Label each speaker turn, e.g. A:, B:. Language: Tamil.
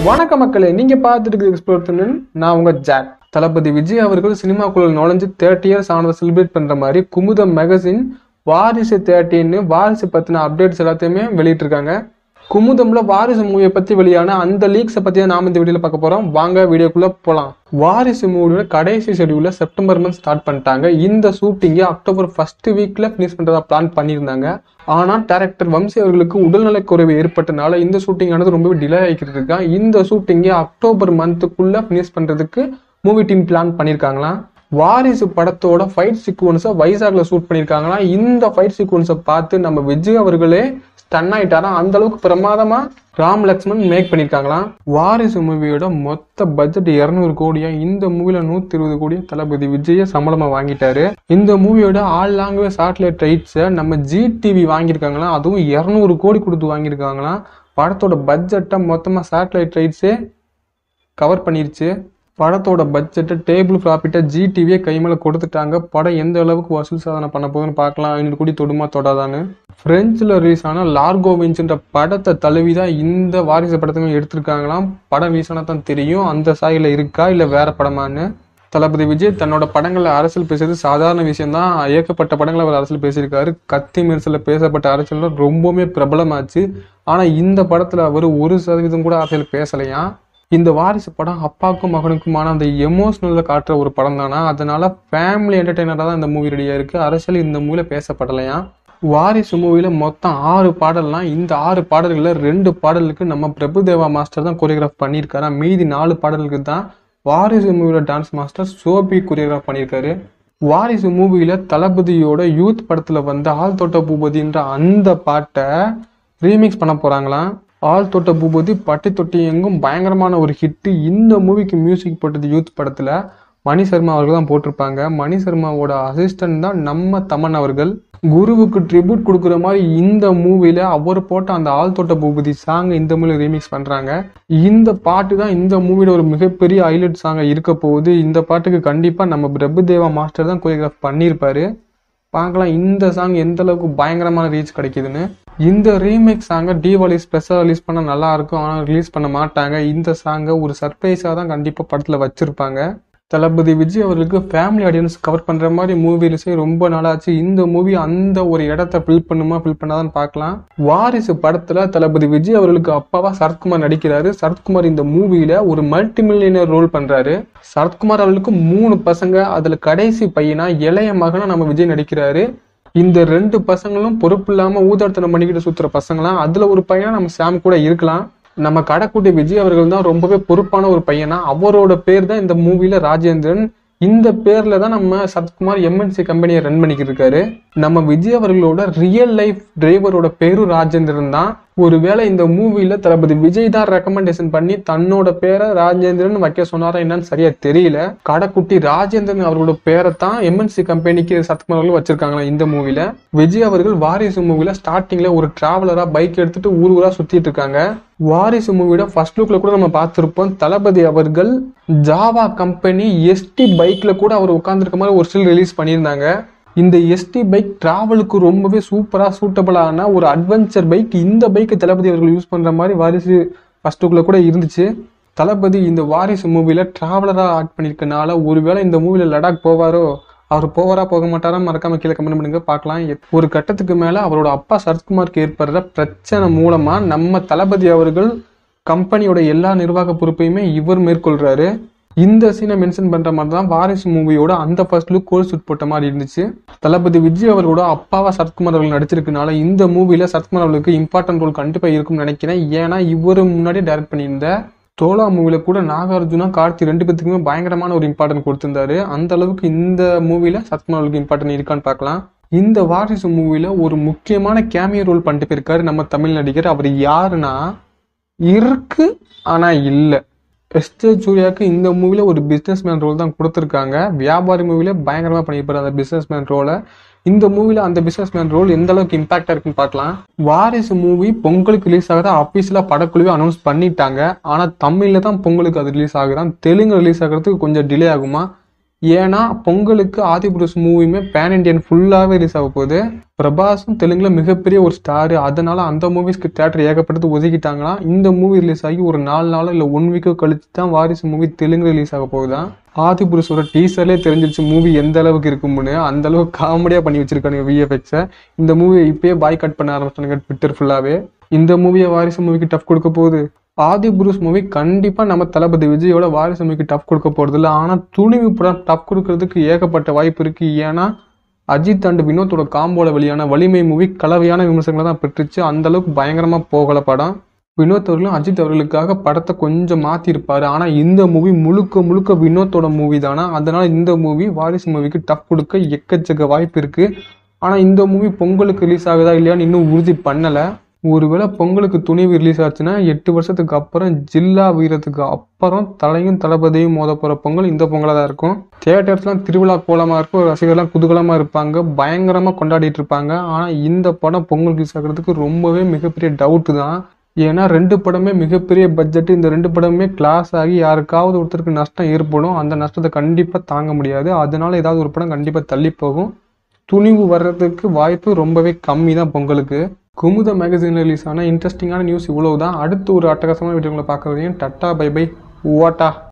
A: வணக்க மக்களே நீங்க பார்த்துட்டு எக்ஸ்ப்ளோர் நான் உங்க ஜாக் தளபதி விஜய் அவர்கள் சினிமாக்குள்ள நுழைஞ்சு தேர்ட்டி இயர்ஸ் ஆனதை செலிப்ரேட் பண்ற மாதிரி குமுதம் மேகசின் வாரிசு தேர்ட்டின்னு வாரிசு பத்தின அப்டேட்ஸ் எல்லாத்தையுமே வெளியிட்டிருக்காங்க குமுதம்ல வாரிசு மூவியை பத்தி வெளியான அந்த லீக்ஸை பத்தி தான் நாம இந்த வீடியோல பார்க்க போறோம் வாங்க வீடியோக்குள்ள போலாம் வாரிசு மூவியோட கடைசி ஷெடியூல செப்டம்பர் மந்த் ஸ்டார்ட் பண்ணிட்டாங்க இந்த ஷூட்டிங்கை அக்டோபர் ஃபர்ஸ்ட் வீக்ல ஃபினிஷ் பண்றதா பிளான் பண்ணியிருந்தாங்க ஆனா டைரக்டர் வம்சி அவர்களுக்கு உடல்நலக் குறைவு ஏற்பட்டனால இந்த ஷூட்டிங் ஆனது ரொம்பவே டிலே ஆகிக்கிட்டு இருக்கா இந்த ஷூட்டிங்கை அக்டோபர் மந்த்துக்குள்ள ஃபினிஷ் பண்றதுக்கு மூவி டீம் பிளான் பண்ணியிருக்காங்களாம் வாரிசு படத்தோட ஃபைட் சீக்வன்ஸை வைசாக்ல ஷூட் பண்ணியிருக்காங்களாம் இந்த ஃபைட் சீக்வன்ஸை பார்த்து நம்ம விஜய் அவர்களே ஸ்டன் ஆயிட்டாராம் அந்த அளவுக்கு பிரமாதமா ராம் லக்ஷ்மண் மேக் பண்ணியிருக்காங்களாம் வாரிசு மூவியோட மொத்த பட்ஜெட் இரநூறு கோடியா இந்த மூவில நூத்தி இருபது கோடியா தளபதி விஜய சம்பளமா வாங்கிட்டாரு இந்த மூவியோட ஆல் லாங்குவேஜ் சாட்டிலைட் ரைட்ஸை நம்ம ஜி டிவி வாங்கியிருக்காங்களாம் அதுவும் இரநூறு கோடி கொடுத்து வாங்கியிருக்காங்களாம் படத்தோட பட்ஜெட்டை மொத்தமா சாட்டிலைட் ரைட்ஸே கவர் பண்ணிருச்சு படத்தோட பட்ஜெட்டை டேபிள் ப்ராஃபிட்டை ஜிடிவியே கை மேலே கொடுத்துட்டாங்க படம் எந்த அளவுக்கு வசூல் சாதனை பண்ண போகுதுன்னு பார்க்கலாம் ஐநூறு கோடி தொடுமா தொடாதான்னு ஃப்ரெஞ்சில் ரிலீஸ் ஆன லார்கோ விஞ்சுன்ற படத்தை தழுவி தான் இந்த வாரிசு படத்தையும் எடுத்திருக்காங்களாம் படம் ரிலீஸ் ஆனால் தான் தெரியும் அந்த சாயில இருக்கா இல்லை வேற படமான்னு தளபதி விஜய் தன்னோட படங்களில் அரசியல் பேசுறது சாதாரண விஷயம் தான் ஏற்கப்பட்ட படங்களை அவர் அரசியல் பேசியிருக்காரு கத்தி மெரிசலில் பேசப்பட்ட அரசியல் ரொம்பவுமே பிரபலமாச்சு ஆனால் இந்த படத்தில் அவர் ஒரு சதவீதம் கூட அரசியல் பேசலையாம் இந்த வாரிசு படம் அப்பாவுக்கும் மகனுக்குமான அந்த எமோஷனல்ல காட்டுற ஒரு படம் தானா அதனால ஃபேமிலி என்டர்டைனராக தான் இந்த மூவி ரெடியாக இருக்கு அரசியல் இந்த மூவில பேசப்படலையாம் வாரிசு மூவில மொத்தம் ஆறு பாடல்லாம் இந்த ஆறு பாடல்கள்ல ரெண்டு பாடலுக்கு நம்ம பிரபுதேவா மாஸ்டர் தான் கொரியோகிராஃப் பண்ணியிருக்காரு மீதி நாலு பாடலுக்கு தான் வாரிசு மூவில டான்ஸ் மாஸ்டர் சோபி கொரியோகிராஃப் பண்ணியிருக்காரு வாரிசு மூவில தளபதியோட யூத் படத்துல வந்த ஆள் தொட்ட பூபதின்ற அந்த பாட்டை ரீமிக்ஸ் பண்ண போறாங்களாம் ஆள் தொட்ட பூபதி பட்டி தொட்டி எங்கும் பயங்கரமான ஒரு ஹிட் இந்த மூவிக்கு மியூசிக் போட்டது யூத் படத்துல மணி சர்மா அவர்கள் தான் போட்டிருப்பாங்க மணி சர்மாவோட அசிஸ்டன்ட் தான் நம்ம தமன் அவர்கள் குருவுக்கு ட்ரிபியூட் கொடுக்குற மாதிரி இந்த மூவில அவர் போட்ட அந்த ஆள் தொட்ட பூபதி சாங் இந்த மூவில ரீமிக்ஸ் பண்றாங்க இந்த பாட்டு தான் இந்த மூவியோட ஒரு மிகப்பெரிய ஹைலைட் சாங்கா இருக்க போகுது இந்த பாட்டுக்கு கண்டிப்பா நம்ம பிரபுதேவா மாஸ்டர் தான் கோரியோகிராஃப் பண்ணியிருப்பாரு பார்க்கலாம் இந்த சாங் எந்த அளவுக்கு பயங்கரமான ரீச் கிடைக்குதுன்னு இந்த ரீமேக் சாங்கை தீபாவளி ஸ்பெஷல் ரிலீஸ் பண்ண நல்லா இருக்கும் ஆனால் ரிலீஸ் பண்ண மாட்டாங்க இந்த சாங்கை ஒரு சர்ப்ரைஸாக தான் கண்டிப்பாக படத்தில் வச்சிருப்பாங்க தளபதி விஜய் அவர்களுக்கு ஃபேமிலி ஆடியன்ஸ் கவர் பண்ணுற மாதிரி மூவி ரிலீஸே ரொம்ப நாளாச்சு இந்த மூவி அந்த ஒரு இடத்த ஃபில் பண்ணுமா ஃபில் பண்ணாதான் பார்க்கலாம் வாரிசு படத்தில் தளபதி விஜய் அவர்களுக்கு அப்பாவா சரத்குமார் நடிக்கிறாரு சரத்குமார் இந்த மூவியில ஒரு மல்டி மில்லியனர் ரோல் பண்றாரு சரத்குமார் அவர்களுக்கு மூணு பசங்க அதுல கடைசி பையனா இளைய மகனா நம்ம விஜய் நடிக்கிறாரு இந்த ரெண்டு பசங்களும் பொறுப்பு இல்லாம ஊதார்த்தனம் பண்ணிக்கிட்டு சுத்துற பசங்களாம் அதுல ஒரு பையனா நம்ம சாம் கூட இருக்கலாம் நம்ம கடைக்குட்டி விஜய் அவர்கள் தான் ரொம்பவே பொறுப்பான ஒரு பையனா அவரோட பேர் தான் இந்த மூவில ராஜேந்திரன் இந்த பேர்ல தான் நம்ம சரத்குமார் எம்என்சி கம்பெனியை ரன் பண்ணிக்கிட்டு இருக்காரு நம்ம விஜய் அவர்களோட ரியல் லைஃப் டிரைவரோட பேரும் ராஜேந்திரன் தான் ஒருவேளை இந்த மூவில தளபதி விஜய் தான் ரெக்கமெண்டேஷன் பண்ணி தன்னோட பேரை ராஜேந்திரன் வைக்க சொன்னாரா என்னன்னு சரியா தெரியல கடைக்குட்டி ராஜேந்திரன் அவர்களோட பேரை தான் எம்என்சி கம்பெனிக்கு சத்குமார் அவர்கள் வச்சிருக்காங்களா இந்த மூவில விஜய் அவர்கள் வாரிசு மூவில ஸ்டார்டிங்ல ஒரு டிராவலரா பைக் எடுத்துட்டு ஊர் ஊரா சுத்திட்டு இருக்காங்க வாரிசு மூவியோட ஃபர்ஸ்ட் லுக்ல கூட நம்ம பார்த்திருப்போம் தளபதி அவர்கள் ஜாவா கம்பெனி எஸ்டி பைக்ல கூட அவர் உட்கார்ந்துருக்க மாதிரி ஒரு ஸ்டில் ரிலீஸ் பண்ணியிருந்தாங்க இந்த எஸ்டி பைக் டிராவலுக்கு ரொம்பவே சூப்பரா சூட்டபிளான ஒரு அட்வென்ச்சர் பைக் இந்த பைக்கை தளபதி அவர்கள் யூஸ் பண்ற மாதிரி வாரிசு ஃபர்ஸ்ட் லுக்ல கூட இருந்துச்சு தளபதி இந்த வாரிசு மூவில டிராவலரா ஆக்ட் பண்ணியிருக்கனால ஒருவேளை இந்த மூவில லடாக் போவாரோ அவர் போவாரா போக மாட்டாரா மறக்காம கீழே கமெண்ட் பண்ணுங்க பார்க்கலாம் ஒரு கட்டத்துக்கு மேல அவரோட அப்பா சரத்குமாருக்கு ஏற்படுற பிரச்சனை மூலமா நம்ம தளபதி அவர்கள் கம்பெனியோட எல்லா நிர்வாக பொறுப்பையுமே இவர் மேற்கொள்றாரு இந்த சீனை மென்ஷன் பண்ற மாதிரி தான் வாரிசு மூவியோட அந்த ஃபர்ஸ்ட் லுக் கோல் சூட் போட்ட மாதிரி இருந்துச்சு தளபதி விஜய் அவரோட அப்பாவா சரத்குமார் அவர்கள் நடிச்சிருக்கனால இந்த மூவில சரத்குமார் அவர்களுக்கு இம்பார்ட்டன்ட் ரோல் கண்டிப்பா இருக்கும்னு நினைக்கிறேன் ஏன்னா இவரு முன்னாடி டைரக்ட் பண்ணியிருந்த தோலா மூவில கூட நாகார்ஜுனா கார்த்தி ரெண்டு பேத்துக்குமே பயங்கரமான ஒரு இம்பார்ட்டன்ட் கொடுத்திருந்தாரு அந்த அளவுக்கு இந்த மூவில சரத்குமார் அவர்களுக்கு இம்பார்ட்டன்ட் இருக்கான்னு பார்க்கலாம் இந்த வாரிசு மூவில ஒரு முக்கியமான கேமியோ ரோல் பண்ணிட்டு போயிருக்காரு நம்ம தமிழ் நடிகர் அவர் யாருன்னா இருக்கு ஆனா இல்லை எஸ்டே சூர்யாவுக்கு இந்த மூவில ஒரு பிசினஸ் மேன் ரோல் தான் கொடுத்துருக்காங்க வியாபாரி மூவில பயங்கரமா பண்ணியிருப்பாரு அந்த பிசினஸ் மேன் ரோலை இந்த மூவில அந்த பிசினஸ் மேன் ரோல் எந்த அளவுக்கு இம்பாக்டா இருக்குன்னு பார்க்கலாம் வாரிசு மூவி பொங்கலுக்கு ரிலீஸ் ஆகுதா அபிஷியலா படக்குழுவே அனௌன்ஸ் பண்ணிட்டாங்க ஆனா தமிழ்ல தான் பொங்கலுக்கு அது ரிலீஸ் ஆகுதான் தெலுங்கு ரிலீஸ் ஆகிறதுக்கு கொஞ்சம் டிலே ஆகுமா ஏன்னா பொங்கலுக்கு ஆதிபுருஷ் மூவியுமே பேன் இண்டியன் ஃபுல்லாகவே ரிலீஸ் ஆக போகுது பிரபாஸும் தெலுங்குல மிகப்பெரிய ஒரு ஸ்டார் அதனால அந்த மூவிஸ்க்கு தேட்டர் ஏகப்பட்டது ஒதுக்கிட்டாங்கன்னா இந்த மூவி ரிலீஸ் ஆகி ஒரு நாலு நாளோ இல்லை ஒன் வீக்கோ கழிச்சு தான் வாரிசு மூவி தெலுங்கு ரிலீஸ் ஆக போகுதான் ஆதிபுருஷோட டீசர்லேயே தெரிஞ்சிருச்சு மூவி எந்த அளவுக்கு இருக்கும்னு அந்த அளவுக்கு காமெடியாக பண்ணி வச்சிருக்கானுங்க விஎஃப்எக்ஸை இந்த மூவியை இப்பயே பாய் கட் பண்ண ஆரம்பிச்சானுங்க ட்விட்டர் ஃபுல்லாகவே இந்த மூவியை வாரிசு மூவிக்கு டஃப் கொடுக்க போகுது ஆதி புருஷ் மூவி கண்டிப்பா நம்ம தளபதி விஜயோட வாரிசு மூவிக்கு டஃப் கொடுக்க போறது இல்லை ஆனா துணிவு படம் டஃப் கொடுக்கறதுக்கு ஏகப்பட்ட வாய்ப்பு இருக்கு ஏன்னா அஜித் அண்ட் வினோத்தோட காம்போல வெளியான வலிமை மூவி கலவையான விமர்சனங்களை தான் பெற்றுச்சு அந்த அளவுக்கு பயங்கரமா போகல படம் வினோத் அவர்களும் அஜித் அவர்களுக்காக படத்தை கொஞ்சம் மாத்திருப்பாரு ஆனா இந்த மூவி முழுக்க முழுக்க வினோத்தோட மூவி தானா அதனால இந்த மூவி வாரிசு மூவிக்கு டஃப் கொடுக்க எக்கச்சக்க வாய்ப்பு இருக்கு ஆனா இந்த மூவி பொங்கலுக்கு ரிலீஸ் ஆகுதா இல்லையான்னு இன்னும் உறுதி பண்ணல ஒருவேளை பொங்கலுக்கு துணிவு ரிலீஸ் ஆச்சுன்னா எட்டு வருஷத்துக்கு அப்புறம் ஜில்லா வீரத்துக்கு அப்புறம் தலையும் தளபதியும் மோத போற பொங்கல் இந்த பொங்கலாக தான் இருக்கும் தியேட்டர்ஸ்லாம் திருவிழா கோலமா இருக்கும் ரசிகர்லாம் குதூகலமா இருப்பாங்க பயங்கரமா கொண்டாடிட்டு இருப்பாங்க ஆனா இந்த படம் பொங்கல் ரிலீஸ் ஆகிறதுக்கு ரொம்பவே மிகப்பெரிய டவுட் தான் ஏன்னா ரெண்டு படமே மிகப்பெரிய பட்ஜெட் இந்த ரெண்டு படமே கிளாஸ் ஆகி யாருக்காவது ஒருத்தருக்கு நஷ்டம் ஏற்படும் அந்த நஷ்டத்தை கண்டிப்பா தாங்க முடியாது அதனால ஏதாவது ஒரு படம் கண்டிப்பா தள்ளி போகும் துணிவு வர்றதுக்கு வாய்ப்பு ரொம்பவே கம்மி தான் பொங்கலுக்கு குமுத மேகசின் ரிலீஸ் ஆன இன்ட்ரெஸ்டிங்கான நியூஸ் இவ்வளவு தான் அடுத்து ஒரு அட்டகாசமான வீடியோங்களை பார்க்க வரையும் டட்டா பை பை ஓட்டா